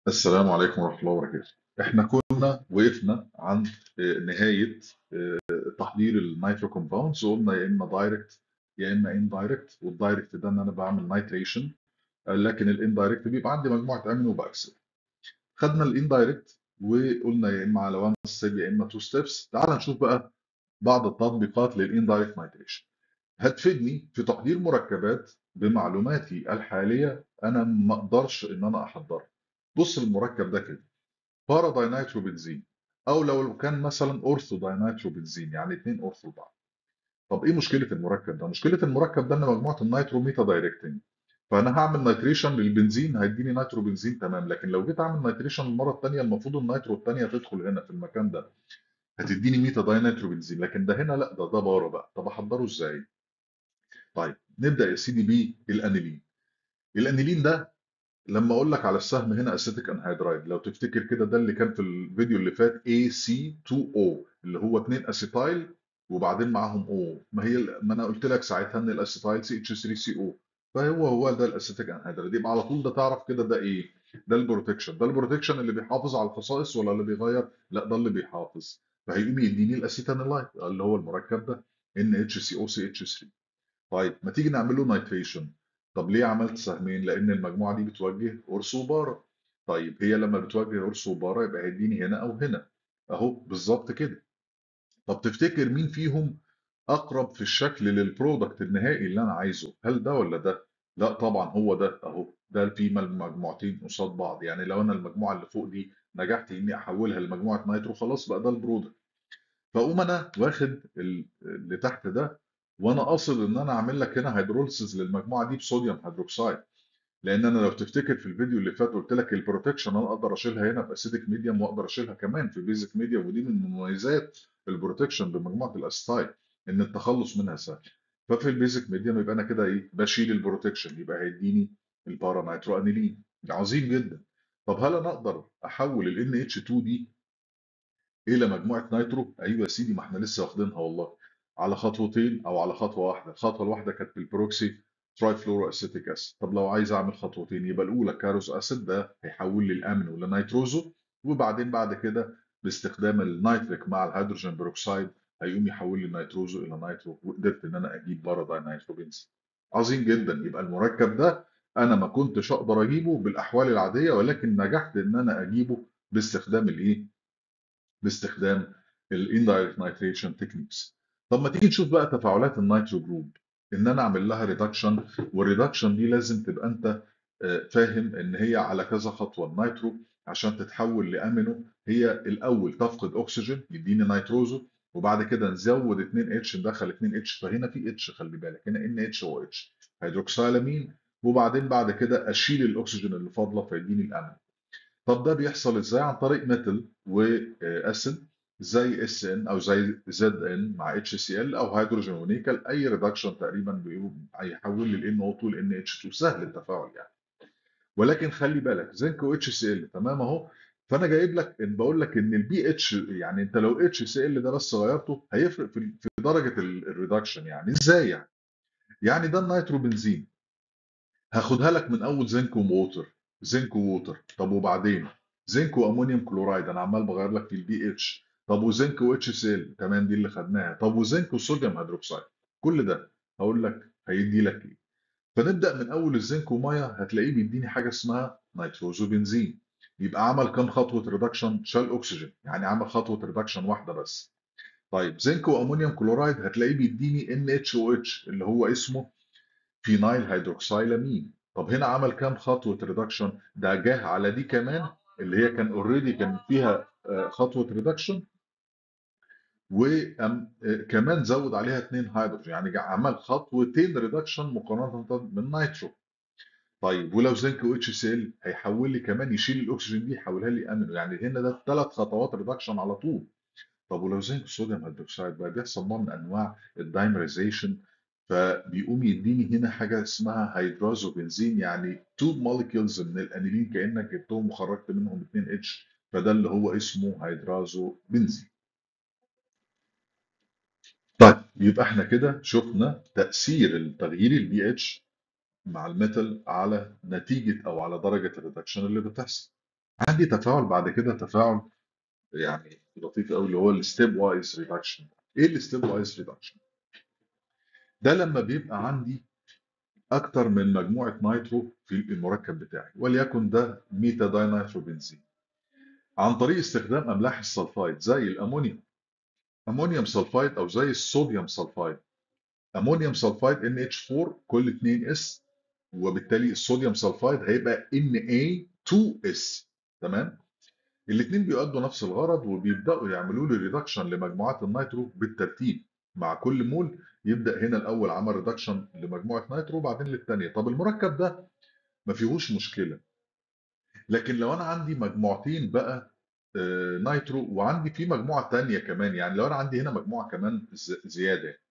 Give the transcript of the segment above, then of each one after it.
السلام عليكم ورحمة الله وبركاته. إحنا كنا وقفنا عند آه، نهاية آه، تحضير النيترو كومباوندز وقلنا يا إما دايركت يا إما اندايركت والدايركت ده إن أنا بعمل نايتريشن لكن الاندايركت بيبقى عندي مجموعة أمينو وبكسل. خدنا الاندايركت وقلنا يا إما على 1 ستيب يا إما 2 ستيبس. تعال نشوف بقى بعض التطبيقات للاندايركت نايتريشن. هتفيدني في تحضير مركبات بمعلوماتي الحالية أنا ما أقدرش إن أنا أحضرها. بص المركب ده كده بارا داينيتروبنزين او لو كان مثلا اورثو داينيتروبنزين يعني اثنين اورثو بعض طب ايه مشكله المركب ده مشكله المركب ده ان مجموعه النيترو ميتا دايركتنج فانا هعمل نيتريشن للبنزين هيديني نيترو بنزين تمام لكن لو جيت اعمل نيتريشن المره الثانيه المفروض النيترو الثانيه تدخل هنا في المكان ده هتديني ميتا داينيتروبنزين لكن ده هنا لا ده ده بارا بقى طب احضره ازاي طيب نبدا يا سيدي بالانيلين الانيلين ده لما اقول لك على السهم هنا اسيتيك انهيدرايد لو تفتكر كده ده اللي كان في الفيديو اللي فات AC2O اللي هو 2 اسيتايل وبعدين معاهم O ما هي ما انا قلت لك ساعتها ان الاسيتايل CH3CO فهو هو ده الاسيتيك انهيدرايد يبقى على طول ده تعرف كده ده ايه ده البروتكشن ده البروتكشن اللي بيحافظ على الخصائص ولا اللي بيغير لا ده اللي بيحافظ فهيقوم يديني الاسيتانيلايت اللي هو المركب ده NHCOCH3 طيب ما تيجي نعمل له نيتريشن طب ليه عملت سهمين؟ لأن المجموعة دي بتوجه قرص وبارة. طيب هي لما بتوجه قرص وبارة يبقى هيديني هنا أو هنا. أهو بالظبط كده. طب تفتكر مين فيهم أقرب في الشكل للبرودكت النهائي اللي أنا عايزه؟ هل ده ولا ده؟ لا طبعا هو ده أهو ده في مجموعتين قصاد بعض يعني لو أنا المجموعة اللي فوق دي نجحت إني أحولها لمجموعة نيترو خلاص بقى ده البرودكت. فأقوم أنا واخد اللي تحت ده وانا قاصد ان انا اعمل لك هنا هيدروليسيس للمجموعه دي بصوديوم هيدروكسيد لان انا لو تفتكر في الفيديو اللي فات قلت لك البروتكشن انا اقدر اشيلها هنا باسيدك ميديوم واقدر اشيلها كمان في بيزك ميديوم ودي من مميزات البروتكشن بمجموعه الاسيتايل ان التخلص منها سهل ففي البيزك ميديوم يبقى انا كده ايه بشيل البروتكشن يبقى هيديني البارانيترو انيلين عظيم جدا طب هل انا اقدر احول ال NH2 دي الى مجموعه نيترو ايوه يا سيدي ما احنا لسه واخدينها والله على خطوتين او على خطوه واحده الخطوه الواحده كانت بالبروكسي تراي فلورو اسيتيك اسيد طب لو عايز اعمل خطوتين يبقى الاولى كاروز اسيد ده هيحول لي الامينو لنيتروزو وبعدين بعد كده باستخدام النيتريك مع الهيدروجين بروكسيد هيقوم يحول لي النيتروزو الى نيترو وقدرت ان انا اجيب بارا داينيتروبنزين عظيم جدا يبقى المركب ده انا ما كنتش اقدر اجيبه بالاحوال العاديه ولكن نجحت ان انا اجيبه باستخدام الايه باستخدام الاندايركت نيتريشن تكنيكس طب ما تيجي نشوف بقى تفاعلات النيترو جروب ان انا اعمل لها ريدكشن والريدكشن دي لازم تبقى انت فاهم ان هي على كذا خطوه النيترو عشان تتحول لامينو هي الاول تفقد اكسجين يديني نيتروزو وبعد كده نزود 2 اتش ندخل 2 اتش فهنا في اتش خلي بالك هنا ان اتش او اتش هيدروكسيلامين وبعدين بعد كده اشيل الاكسجين اللي فاضله فيديني الامينو طب ده بيحصل ازاي عن طريق ميتال واسيد زي اس ان او زي زد ان مع اتش سي ال او هيدروجين ونيكل اي ريدكشن تقريبا هيحول لي الان او 2 لان اتش 2 سهل التفاعل يعني ولكن خلي بالك زنك و اتش سي ال تمام اهو فانا جايب لك ان بقول لك ان البي اتش يعني انت لو اتش سي ال ده بس غيرته هيفرق في في درجه الريدكشن يعني ازاي يعني؟ يعني ده النيترو بنزين هاخدها لك من اول زنك ووتر زنك ووتر طب وبعدين زنك وامونيوم كلورايد انا عمال بغير لك في البي اتش طب وزنك واتش سيل كمان دي اللي خدناها طب وزنك وصوديوم هيدروكسيد كل ده هقول لك هيدي لك ايه فنبدا من اول الزنك وميه هتلاقيه بيديني حاجه اسمها نيتروزو بنزين يبقى عمل كام خطوه ريدكشن شال اكسجين يعني عمل خطوه ريدكشن واحده بس طيب زنك وامونيوم كلورايد هتلاقيه بيديني ان اتش او اتش اللي هو اسمه فينايل هيدروكسيلامين طب هنا عمل كام خطوه ريدكشن ده جه على دي كمان اللي هي كان اوريدي كان فيها خطوه ريدكشن وكمان زود عليها اثنين هيدروجين يعني عمل خطوتين ريدكشن مقارنه بالنيترو طيب ولو زنك و اتش سي ال هيحول لي كمان يشيل الاكسجين دي يحولها لي امينو يعني هنا ده ثلاث خطوات ريدكشن على طول طب ولو زنك صوديوم هيدروكسيد بقى بيحصل نوع من انواع الدايمريزيشن فبيقوم يديني هنا حاجه اسمها هيدرازو بنزين يعني تو موليكيولز من الانيلين كانك جبتهم وخرجت منهم 2 اتش فده اللي هو اسمه هيدرازو بنزين طيب يبقى احنا كده شفنا تأثير التغيير البي اتش مع الميتال على نتيجة أو على درجة الريدكشن اللي بتحصل. عندي تفاعل بعد كده تفاعل يعني لطيف قوي اللي هو الستيب وايز ريدكشن ايه الستيب وايز ريدكشن ده لما بيبقى عندي اكتر من مجموعه نيترو في المركب بتاعي وليكن ده ميتا داينيتروبنزين عن طريق استخدام املاح السلفايد زي الامونيوم امونيوم سلفايد او زي الصوديوم سلفايد امونيوم سلفايد NH4 كل 2 اس وبالتالي الصوديوم سلفايد هيبقى Na2S تمام الاثنين بيؤدوا نفس الغرض وبيبداوا يعملوا لي ريدكشن لمجموعات النيترو بالترتيب مع كل مول يبدا هنا الاول عمل ريدكشن لمجموعه نيترو وبعدين للثانيه طب المركب ده ما فيهوش مشكله لكن لو انا عندي مجموعتين بقى آه، نيترو وعندي في مجموعه ثانيه كمان يعني لو انا عندي هنا مجموعه كمان ز- زياده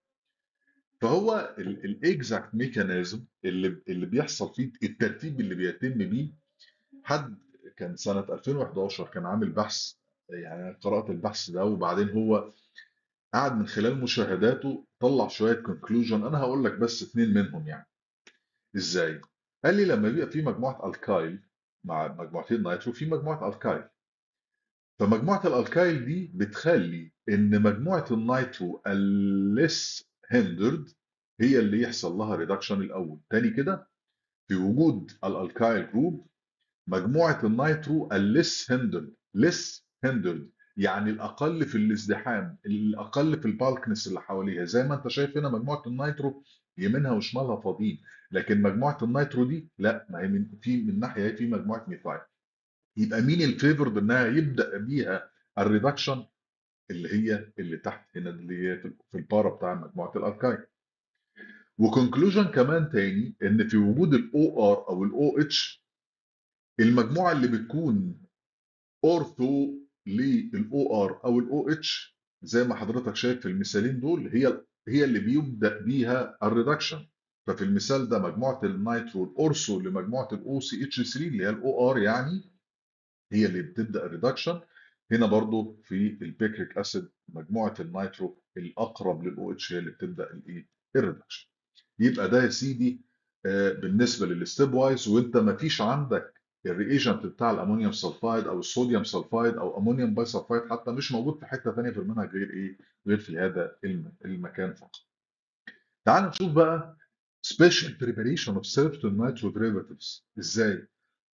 فهو الاكزاكت ميكانيزم اللي اللي بيحصل فيه الترتيب اللي بيتم بيه حد كان سنة 2011 كان عامل بحث يعني أنا قرأت البحث ده وبعدين هو قعد من خلال مشاهداته طلع شوية كونكلوجن أنا هقول لك بس اتنين منهم يعني إزاي؟ قال لي لما بيبقى في مجموعة الكايل مع مجموعتين نيترو في مجموعة الكايل فمجموعة الالكايل دي بتخلي ان مجموعة النيترو الليس هندرد هي اللي يحصل لها ريدكشن الاول تاني كده في وجود الالكايل جروب مجموعة النيترو الليس هندرد ليس هندرد يعني الاقل في الازدحام الاقل في البالكنس اللي حواليها زي ما انت شايف هنا مجموعة النيترو يمينها وشمالها فاضيين لكن مجموعة النيترو دي لا ما هي من في من ناحية في مجموعة ميثايل يبقى مين الفيفورد انها يبدا بيها الريدكشن اللي هي اللي تحت هنا اللي هي في في البارا بتاع مجموعه الالكاين وكونكلوجن كمان تاني ان في وجود الاو ار او الاو اتش المجموعه اللي بتكون اورثو للاو ار او الاو اتش زي ما حضرتك شايف في المثالين دول هي هي اللي بيبدا بيها الريدكشن ففي المثال ده مجموعه النيترو الاورثو لمجموعه الاو سي اتش 3 اللي هي الاو ار يعني هي اللي بتبدا الريدكشن هنا برضو في البيكريك اسيد مجموعه النيترو الاقرب للاو اتش هي اللي بتبدا الايه الريدكشن يبقى ده يا سيدي آه، بالنسبه للستيب وايز وانت ما فيش عندك الريجنت بتاع الامونيوم سلفايد او الصوديوم سلفايد او امونيوم باي سلفايد حتى مش موجود في حته ثانيه في المنهج غير ايه غير في هذا الم- المكان فقط تعال نشوف بقى special preparation of certain nitro derivatives ازاي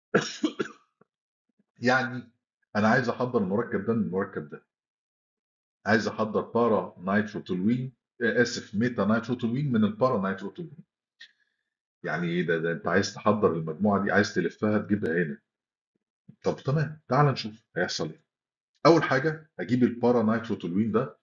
يعني انا عايز احضر المركب ده من المركب ده عايز احضر بارا نيتروتولوين آه، اسف ميتا نيتروتولوين من البارا نيتروتولوين يعني ايه ده ده انت عايز تحضر المجموعه دي عايز تلفها تجيبها هنا طب تمام تعال نشوف هيحصل ايه اول حاجه اجيب البارا نيتروتولوين ده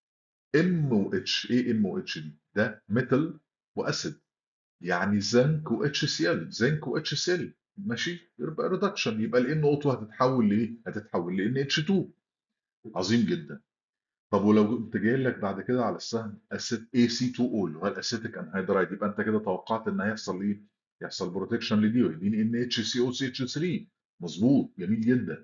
ام او اتش ايه ام او اتش دي ده ميتال واسيد يعني زنك و اتش سي ال زنك و اتش سي ال ماشي يبقى ريدكشن يبقى الان او 2 هتتحول لايه هتتحول لان اتش 2 عظيم جدا طب ولو قمت جاي لك بعد كده على السهم اسيت اي سي 2 او اللي هو الاسيتيك انهيدرايد يبقى انت كده توقعت ان هيحصل ايه؟ يحصل بروتكشن لدي ويديني ان اتش سي او سي اتش 3 مظبوط جميل جدا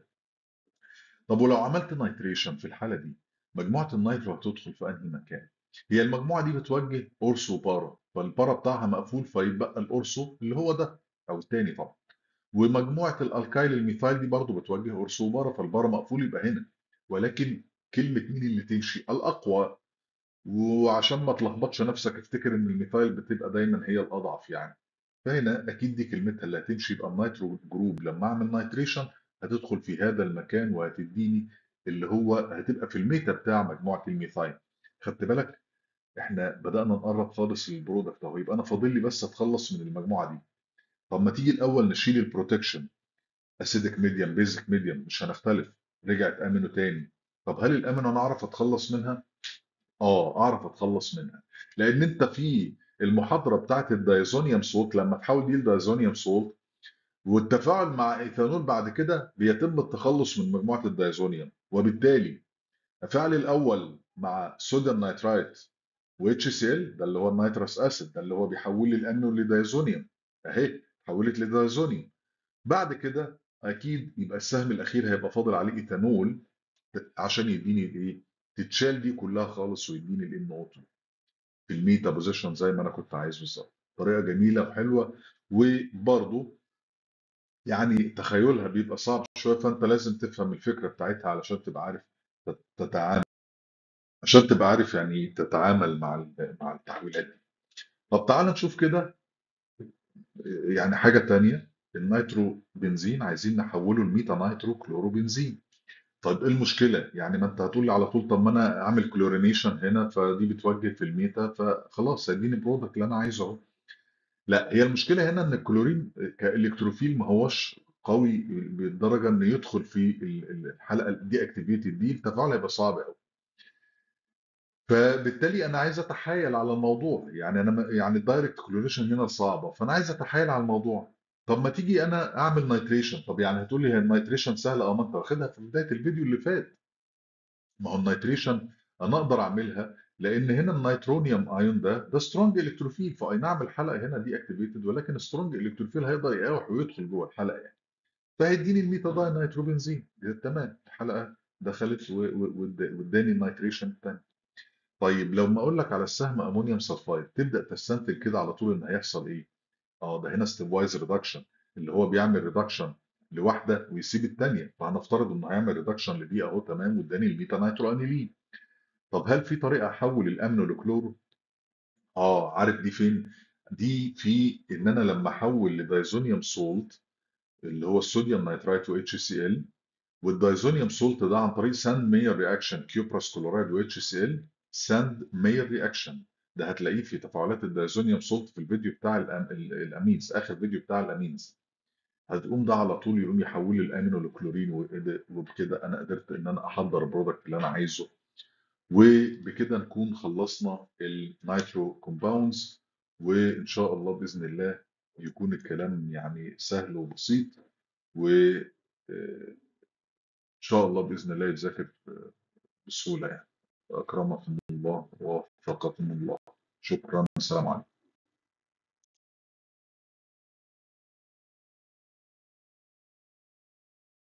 طب ولو عملت نيتريشن في الحاله دي مجموعه النيترو هتدخل في انهي مكان؟ هي المجموعه دي بتوجه اورسو بارا فالبارا بتاعها مقفول فيبقى الاورسو اللي هو ده او الثاني طبعا ومجموعه الالكايل الميثايل دي برضو بتوجه اورسو بارا فالبارا مقفول يبقى هنا ولكن كلمه مين اللي تمشي؟ الاقوى وعشان ما تلخبطش نفسك افتكر ان الميثايل بتبقى دايما هي الاضعف يعني فهنا اكيد دي كلمتها اللي هتمشي يبقى النيترو جروب لما اعمل نيتريشن هتدخل في هذا المكان وهتديني اللي هو هتبقى في الميتا بتاع مجموعه الميثايل خدت بالك احنا بدانا نقرب خالص للبرودكت اهو يبقى انا فاضل لي بس اتخلص من المجموعه دي طب ما تيجي الاول نشيل البروتكشن اسيدك ميديم بيزك ميديم مش هنختلف رجعت امينو تاني طب هل الامينو انا اعرف اتخلص منها اه اعرف اتخلص منها لان انت في المحاضره بتاعت الدايزونيوم سولت لما تحول دي لدايزونيوم سولت والتفاعل مع ايثانول بعد كده بيتم التخلص من مجموعه الدايزونيوم وبالتالي الفعل الاول مع صوديوم نيترايت و HCl ده اللي هو النيترس اسيد ده اللي هو بيحول لي الامينو لدايزونيوم اهي حولت لدايزونيوم بعد كده اكيد يبقى السهم الاخير هيبقى فاضل عليه ايثانول عشان يديني الايه تتشال دي كلها خالص ويديني الان او 2 في الميتا بوزيشن زي ما انا كنت عايز بالظبط طريقه جميله وحلوه وبرضه يعني تخيلها بيبقى صعب شويه فانت لازم تفهم الفكره بتاعتها علشان تبقى عارف تت- تتعامل عشان تبقى عارف يعني تتعامل مع ال- مع التحويلات دي طب تعال نشوف كده يعني حاجه تانية النيترو بنزين عايزين نحوله لميتا نيترو كلورو بنزين طيب ايه المشكله يعني ما انت هتقول لي على طول طب ما انا اعمل كلورينيشن هنا فدي بتوجه في الميتا فخلاص اديني البرودكت اللي انا عايزه اهو لا هي المشكله هنا ان الكلورين كالكتروفيل ما هوش قوي بالدرجه انه يدخل في ال- ال- الحلقه دي اكتيفيتد دي التفاعل هيبقى صعب قوي فبالتالي انا عايز اتحايل على الموضوع يعني انا م- يعني الدايركت كلوريشن هنا صعبه فانا عايز اتحايل على الموضوع طب ما تيجي انا اعمل نيتريشن طب يعني هتقول لي هي النيتريشن سهله اه ما انت واخدها في بدايه الفيديو اللي فات ما هو النيتريشن انا اقدر اعملها لان هنا النيترونيوم ايون ده ده سترونج الكتروفيل فاي نعم الحلقه هنا دي اكتيفيتد ولكن سترونج الكتروفيل هيقدر يقاوح ويدخل جوه الحلقه يعني فهيديني الميتاداين نيتروبنزين تمام الحلقه دخلت و- و- واد- واداني النيتريشن الثاني طيب لو ما اقول لك على السهم امونيوم سلفايد تبدا تستنتج كده على طول ان هيحصل ايه؟ اه ده هنا ستيب وايز ريدكشن اللي هو بيعمل ريدكشن لواحده ويسيب الثانيه فهنفترض انه هيعمل ريدكشن لدي اهو تمام واداني الميتا نيترو انيلين طب هل في طريقه احول الامينو لكلورو؟ اه عارف دي فين؟ دي في ان انا لما احول لدايزونيوم سولت اللي هو الصوديوم نيترايت و HCl والدايزونيوم سولت ده عن طريق ساند مير رياكشن كيوبراس كلورايد و HCl ساند مير رياكشن ده هتلاقيه في تفاعلات الدايزونيوم سولت في الفيديو بتاع الأم- ال- الامينز اخر فيديو بتاع الامينز هتقوم ده على طول يقوم يحول لي الامينو لكلورين وقد- وبكده انا قدرت ان انا احضر البرودكت اللي انا عايزه وبكده نكون خلصنا النيترو كومباوندز وان شاء الله باذن الله يكون الكلام يعني سهل وبسيط وان شاء الله باذن الله يتذاكر بسهوله يعني اكرمكم الله ووفقكم الله شكرا السلام عليكم